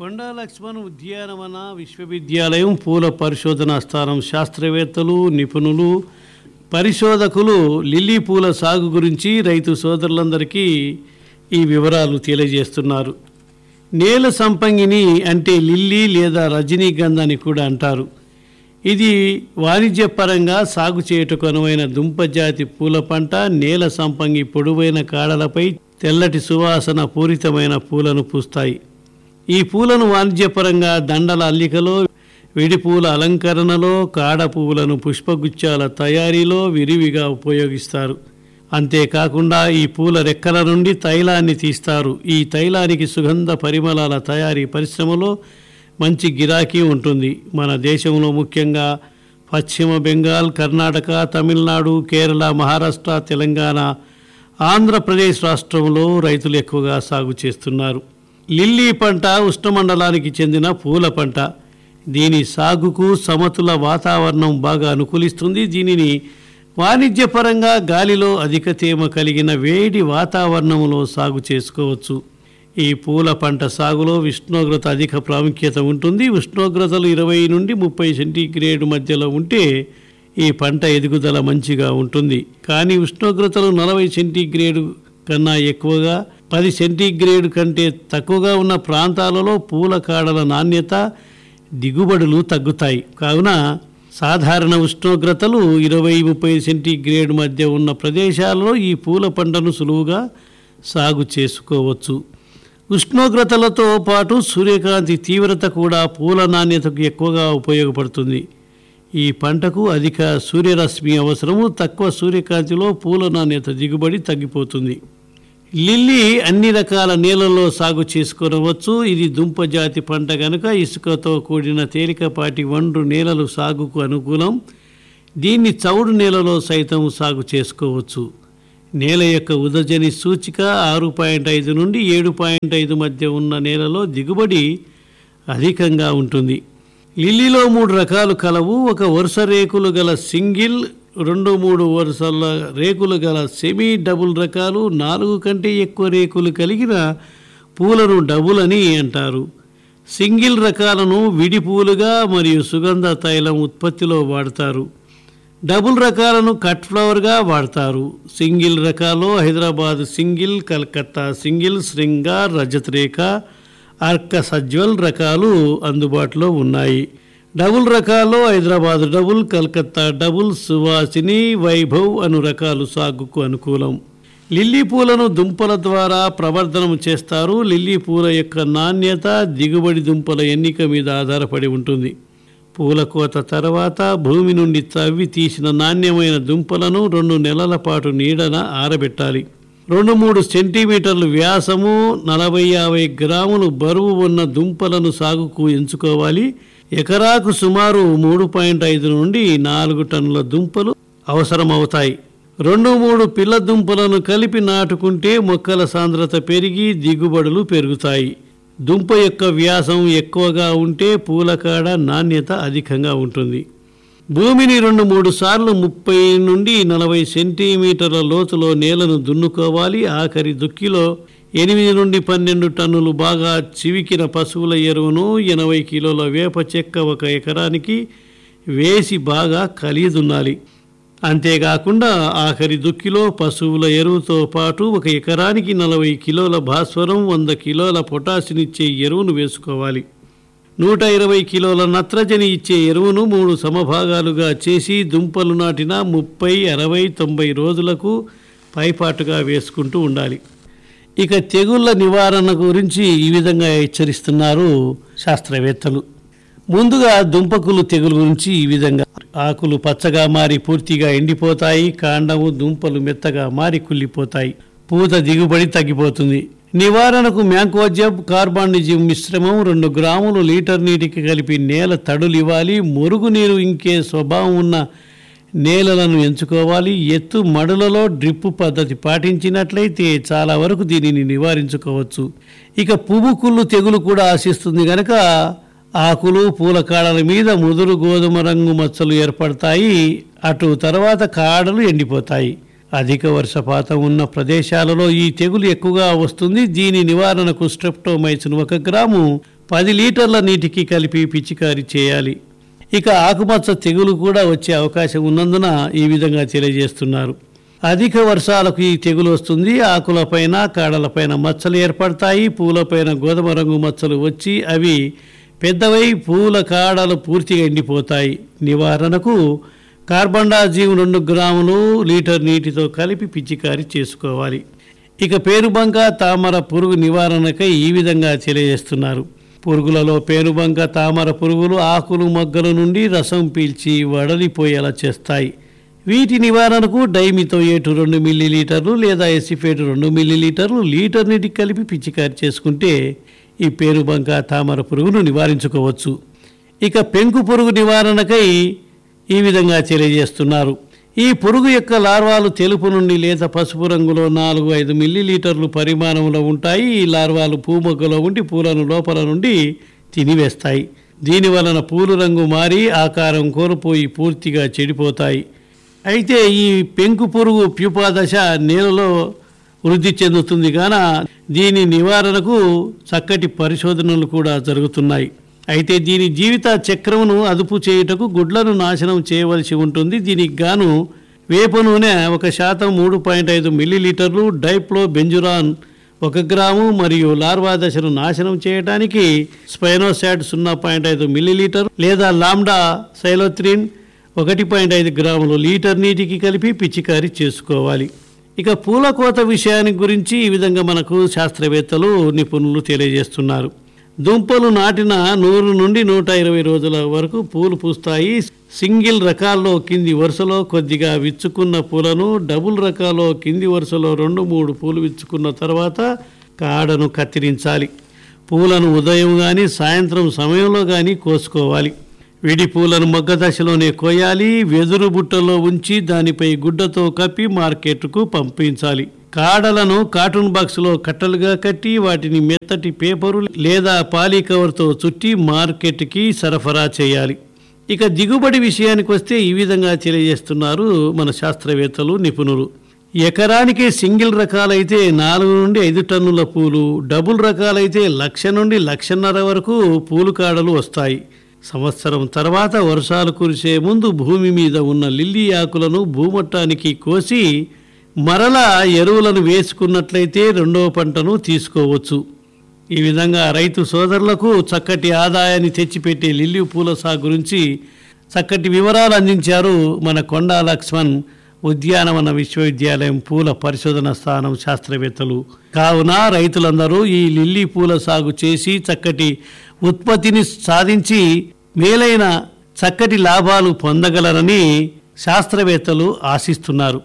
కొండా లక్ష్మణ్ ఉద్యానవన విశ్వవిద్యాలయం పూల పరిశోధనా స్థానం శాస్త్రవేత్తలు నిపుణులు పరిశోధకులు లిల్లీ పూల సాగు గురించి రైతు సోదరులందరికీ ఈ వివరాలు తెలియజేస్తున్నారు నేల సంపంగిని అంటే లిల్లీ లేదా రజనీగంధ అని కూడా అంటారు ఇది వాణిజ్యపరంగా సాగు చేయుటకు అనువైన దుంపజాతి పూల పంట నేల సంపంగి పొడవైన కాడలపై తెల్లటి సువాసన పూరితమైన పూలను పూస్తాయి ఈ పూలను వాణిజ్యపరంగా దండల అల్లికలో విడి పూల అలంకరణలో కాడ పువ్వులను పుష్పగుచ్చాల తయారీలో విరివిగా ఉపయోగిస్తారు అంతేకాకుండా ఈ పూల రెక్కల నుండి తైలాన్ని తీస్తారు ఈ తైలానికి సుగంధ పరిమళాల తయారీ పరిశ్రమలో మంచి గిరాకీ ఉంటుంది మన దేశంలో ముఖ్యంగా పశ్చిమ బెంగాల్ కర్ణాటక తమిళనాడు కేరళ మహారాష్ట్ర తెలంగాణ ఆంధ్రప్రదేశ్ రాష్ట్రంలో రైతులు ఎక్కువగా సాగు చేస్తున్నారు లిల్లీ పంట ఉష్ణమండలానికి చెందిన పూల పంట దీని సాగుకు సమతుల వాతావరణం బాగా అనుకూలిస్తుంది దీనిని వాణిజ్యపరంగా గాలిలో అధిక తేమ కలిగిన వేడి వాతావరణంలో సాగు చేసుకోవచ్చు ఈ పూల పంట సాగులో ఉష్ణోగ్రత అధిక ప్రాముఖ్యత ఉంటుంది ఉష్ణోగ్రతలు ఇరవై నుండి ముప్పై సెంటీగ్రేడ్ మధ్యలో ఉంటే ఈ పంట ఎదుగుదల మంచిగా ఉంటుంది కానీ ఉష్ణోగ్రతలు నలభై సెంటీగ్రేడ్ కన్నా ఎక్కువగా పది సెంటీగ్రేడ్ కంటే తక్కువగా ఉన్న ప్రాంతాలలో పూల కాడల నాణ్యత దిగుబడులు తగ్గుతాయి కావున సాధారణ ఉష్ణోగ్రతలు ఇరవై ముప్పై సెంటీగ్రేడ్ మధ్య ఉన్న ప్రదేశాలలో ఈ పూల పంటను సులువుగా సాగు చేసుకోవచ్చు ఉష్ణోగ్రతలతో పాటు సూర్యకాంతి తీవ్రత కూడా పూల నాణ్యతకు ఎక్కువగా ఉపయోగపడుతుంది ఈ పంటకు అధిక సూర్యరశ్మి అవసరము తక్కువ సూర్యకాంతిలో పూల నాణ్యత దిగుబడి తగ్గిపోతుంది లిల్లీ అన్ని రకాల నేలల్లో సాగు చేసుకోవచ్చు ఇది దుంప జాతి పంట కనుక ఇసుకతో కూడిన తేలికపాటి వండ్రు నేలలు సాగుకు అనుకూలం దీన్ని చౌడు నేలలో సైతం సాగు చేసుకోవచ్చు నేల యొక్క ఉదజని సూచిక ఆరు పాయింట్ ఐదు నుండి ఏడు పాయింట్ ఐదు మధ్య ఉన్న నేలలో దిగుబడి అధికంగా ఉంటుంది లిల్లీలో మూడు రకాలు కలవు ఒక వరుస రేకులు గల సింగిల్ రెండు మూడు వరుసల రేకులు గల సెమీ డబుల్ రకాలు నాలుగు కంటే ఎక్కువ రేకులు కలిగిన పూలను డబుల్ అని అంటారు సింగిల్ రకాలను విడి పూలుగా మరియు సుగంధ తైలం ఉత్పత్తిలో వాడతారు డబుల్ రకాలను కట్ ఫ్లవర్గా వాడతారు సింగిల్ రకాలు హైదరాబాద్ సింగిల్ కలకత్తా సింగిల్ శృంగార్ రజత్ రేఖ అర్క సజ్వల్ రకాలు అందుబాటులో ఉన్నాయి డబుల్ రకాల్లో హైదరాబాద్ డబుల్ కలకత్తా డబుల్ సువాసిని వైభవ్ అను రకాలు సాగుకు అనుకూలం లిల్లీ పూలను దుంపల ద్వారా ప్రవర్ధనం చేస్తారు లిల్లీ పూల యొక్క నాణ్యత దిగుబడి దుంపల ఎన్నిక మీద ఆధారపడి ఉంటుంది పూల కోత తర్వాత భూమి నుండి తవ్వి తీసిన నాణ్యమైన దుంపలను రెండు నెలల పాటు నీడన ఆరబెట్టాలి రెండు మూడు సెంటీమీటర్లు వ్యాసము నలభై యాభై గ్రాములు బరువు ఉన్న దుంపలను సాగుకు ఎంచుకోవాలి ఎకరాకు సుమారు మూడు పాయింట్ ఐదు నుండి నాలుగు టన్నుల దుంపలు అవసరమవుతాయి రెండు మూడు పిల్ల దుంపలను కలిపి నాటుకుంటే మొక్కల సాంద్రత పెరిగి దిగుబడులు పెరుగుతాయి దుంప యొక్క వ్యాసం ఎక్కువగా ఉంటే పూలకాడ నాణ్యత అధికంగా ఉంటుంది భూమిని రెండు మూడు సార్లు ముప్పై నుండి నలభై సెంటీమీటర్ల లోతులో నేలను దున్నుకోవాలి ఆఖరి దుక్కిలో ఎనిమిది నుండి పన్నెండు టన్నులు బాగా చివికిన పశువుల ఎరువును ఎనభై కిలోల వేప చెక్క ఒక ఎకరానికి వేసి బాగా కలిదున్నాలి అంతేకాకుండా ఆఖరి దుక్కిలో పశువుల ఎరువుతో పాటు ఒక ఎకరానికి నలభై కిలోల భాస్వరం వంద కిలోల పొటాషినిచ్చే ఎరువును వేసుకోవాలి నూట ఇరవై కిలోల నత్రజని ఇచ్చే ఎరువును మూడు సమభాగాలుగా చేసి దుంపలు నాటిన ముప్పై అరవై తొంభై రోజులకు పైపాటుగా వేసుకుంటూ ఉండాలి ఇక తెగుళ్ళ నివారణ గురించి ఈ విధంగా హెచ్చరిస్తున్నారు శాస్త్రవేత్తలు ముందుగా దుంపకులు తెగులు గురించి ఈ విధంగా ఆకులు పచ్చగా మారి పూర్తిగా ఎండిపోతాయి కాండము దుంపలు మెత్తగా మారి కుళ్ళిపోతాయి పూత దిగుబడి తగ్గిపోతుంది నివారణకు మ్యాంకోజబ్ కార్బానిజిం మిశ్రమం రెండు గ్రాములు లీటర్ నీటికి కలిపి నేల తడులు ఇవ్వాలి మురుగునీరు ఇంకే స్వభావం ఉన్న నేలలను ఎంచుకోవాలి ఎత్తు మడులలో డ్రిప్ పద్ధతి పాటించినట్లయితే చాలా వరకు దీనిని నివారించుకోవచ్చు ఇక పువ్వు కుళ్ళు తెగులు కూడా ఆశిస్తుంది గనక ఆకులు పూల కాడల మీద ముదురు గోధుమ రంగు మచ్చలు ఏర్పడతాయి అటు తర్వాత కాడలు ఎండిపోతాయి అధిక వర్షపాతం ఉన్న ప్రదేశాలలో ఈ తెగులు ఎక్కువగా వస్తుంది దీని నివారణకు స్ట్రెప్టోమైసిన్ ఒక గ్రాము పది లీటర్ల నీటికి కలిపి పిచికారీ చేయాలి ఇక ఆకుమచ్చ తెగులు కూడా వచ్చే అవకాశం ఉన్నందున ఈ విధంగా తెలియజేస్తున్నారు అధిక వర్షాలకు ఈ తెగులు వస్తుంది ఆకులపైన కాడలపైన మచ్చలు ఏర్పడతాయి పూలపైన గోధుమ రంగు మచ్చలు వచ్చి అవి పెద్దవై పూల కాడలు పూర్తిగా ఎండిపోతాయి నివారణకు కార్బండాజీవ్ రెండు గ్రాములు లీటర్ నీటితో కలిపి పిచికారీ చేసుకోవాలి ఇక పేరుబంక తామర పురుగు నివారణకై ఈ విధంగా తెలియజేస్తున్నారు పురుగులలో పేరుబంక తామర పురుగులు ఆకులు మొగ్గల నుండి రసం పీల్చి వడలిపోయేలా చేస్తాయి వీటి నివారణకు డైమితో ఏటు రెండు మిల్లీ లీటర్లు లేదా ఎసిఫేట్ రెండు మిల్లీ లీటర్లు లీటర్ నీటికి కలిపి పిచికారి చేసుకుంటే ఈ పేరుబంక తామర పురుగును నివారించుకోవచ్చు ఇక పెంకు పురుగు నివారణకై ఈ విధంగా తెలియజేస్తున్నారు ఈ పురుగు యొక్క లార్వాలు తెలుపు నుండి లేత పసుపు రంగులో నాలుగు ఐదు మిల్లీ లీటర్లు పరిమాణంలో ఉంటాయి ఈ లార్వాలు పూమొగ్గలో ఉండి పూలను లోపల నుండి తినివేస్తాయి దీని వలన పూలు రంగు మారి ఆకారం కోల్పోయి పూర్తిగా చెడిపోతాయి అయితే ఈ పెంకు పురుగు ప్యూపా దశ నేలలో వృద్ధి చెందుతుంది కాన దీని నివారణకు చక్కటి పరిశోధనలు కూడా జరుగుతున్నాయి అయితే దీని జీవిత చక్రమును అదుపు చేయుటకు గుడ్లను నాశనం చేయవలసి ఉంటుంది దీనికి గాను వేప నూనె ఒక శాతం మూడు పాయింట్ ఐదు మిల్లీలీటర్లు డైప్లో బెంజురాన్ ఒక గ్రాము మరియు లార్వా దశను నాశనం చేయడానికి స్పైనోసాట్ సున్నా పాయింట్ ఐదు మిల్లీలీటర్ లేదా లామ్డా సైలోత్రిన్ ఒకటి పాయింట్ ఐదు గ్రాములు లీటర్ నీటికి కలిపి పిచికారీ చేసుకోవాలి ఇక పూల కోత విషయానికి గురించి ఈ విధంగా మనకు శాస్త్రవేత్తలు నిపుణులు తెలియజేస్తున్నారు దుంపలు నాటిన నూరు నుండి నూట ఇరవై రోజుల వరకు పూలు పూస్తాయి సింగిల్ రకాల్లో కింది వరుసలో కొద్దిగా విచ్చుకున్న పూలను డబుల్ రకాల్లో కింది వరుసలో రెండు మూడు పూలు విచ్చుకున్న తర్వాత కాడను కత్తిరించాలి పూలను ఉదయం కానీ సాయంత్రం సమయంలో కానీ కోసుకోవాలి విడి పూలను మొగ్గ దశలోనే కోయాలి వెదురు బుట్టలో ఉంచి దానిపై గుడ్డతో కప్పి మార్కెట్కు పంపించాలి కాడలను కార్టూన్ బాక్స్లో కట్టలుగా కట్టి వాటిని మెత్తటి పేపరు లేదా పాలీ కవర్తో చుట్టి మార్కెట్కి సరఫరా చేయాలి ఇక దిగుబడి విషయానికి వస్తే ఈ విధంగా తెలియజేస్తున్నారు మన శాస్త్రవేత్తలు నిపుణులు ఎకరానికి సింగిల్ రకాలైతే నాలుగు నుండి ఐదు టన్నుల పూలు డబుల్ రకాలైతే లక్ష నుండి లక్షన్నర వరకు పూలు కాడలు వస్తాయి సంవత్సరం తర్వాత వర్షాలు కురిసే ముందు భూమి మీద ఉన్న లిల్లీ ఆకులను భూమట్టానికి కోసి మరలా ఎరువులను వేసుకున్నట్లయితే రెండవ పంటను తీసుకోవచ్చు ఈ విధంగా రైతు సోదరులకు చక్కటి ఆదాయాన్ని తెచ్చిపెట్టే లిల్లీ పూల సాగు గురించి చక్కటి వివరాలు అందించారు మన కొండా లక్ష్మణ్ ఉద్యానవన విశ్వవిద్యాలయం పూల పరిశోధన స్థానం శాస్త్రవేత్తలు కావున రైతులందరూ ఈ లిల్లీ పూల సాగు చేసి చక్కటి ఉత్పత్తిని సాధించి మేలైన చక్కటి లాభాలు పొందగలరని శాస్త్రవేత్తలు ఆశిస్తున్నారు